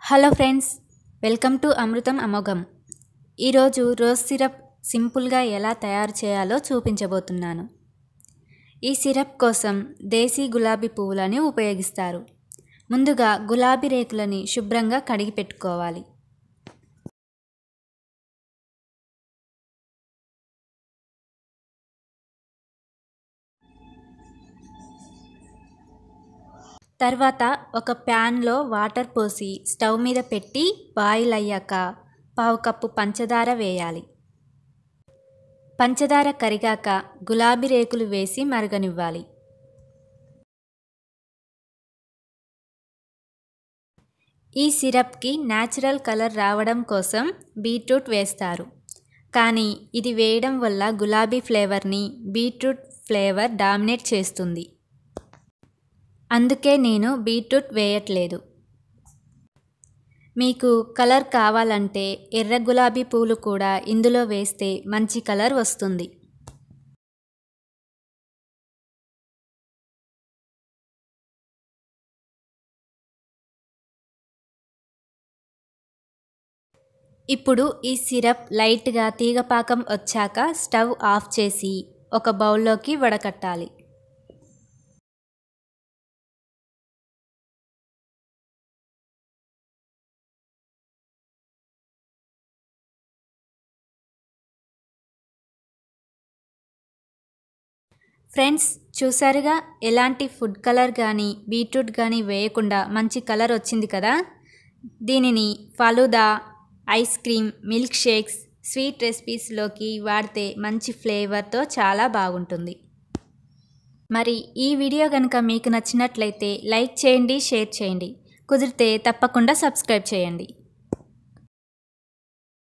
hello friends welcome to Amrutham అమోఘం ఈరోజు rose syrup సింపుల్గా ఎలా తయారు చేయాలో చూపించబోతున్నాను ఈ సిరప్ కోసం దేశీ గులాబీ పువ్వులని ఉపయోగిస్తారు ముందుగా గులాబీ రేకులని శుభ్రంగా కడిగి పెట్టుకోవాలి తర్వాత ఒక ప్యాన్లో వాటర్ పోసి స్టవ్ మీద పెట్టి బాయిల్ అయ్యాక పావు కప్పు పంచదార వేయాలి పంచదార కరిగాక గులాబీ రేకులు వేసి మరగనివ్వాలి ఈ సిరప్కి న్యాచురల్ కలర్ రావడం కోసం బీట్రూట్ వేస్తారు కానీ ఇది వేయడం వల్ల గులాబీ ఫ్లేవర్ని బీట్రూట్ ఫ్లేవర్ డామినేట్ చేస్తుంది అందుకే నేను బీట్రూట్ వేయట్లేదు మీకు కలర్ కావాలంటే ఎర్ర గులాబీ పూలు కూడా ఇందులో వేస్తే మంచి కలర్ వస్తుంది ఇప్పుడు ఈ సిరప్ లైట్గా తీగపాకం వచ్చాక స్టవ్ ఆఫ్ చేసి ఒక బౌల్లోకి వడకట్టాలి ఫ్రెండ్స్ చూసారుగా ఎలాంటి ఫుడ్ కలర్ కానీ బీట్రూట్ కానీ వేయకుండా మంచి కలర్ వచ్చింది కదా దీనిని falooda ice cream milkshakes sweet రెసిపీస్లోకి వాడితే మంచి ఫ్లేవర్తో చాలా బాగుంటుంది మరి ఈ వీడియో కనుక మీకు నచ్చినట్లయితే లైక్ చేయండి షేర్ చేయండి కుదిరితే తప్పకుండా సబ్స్క్రైబ్ చేయండి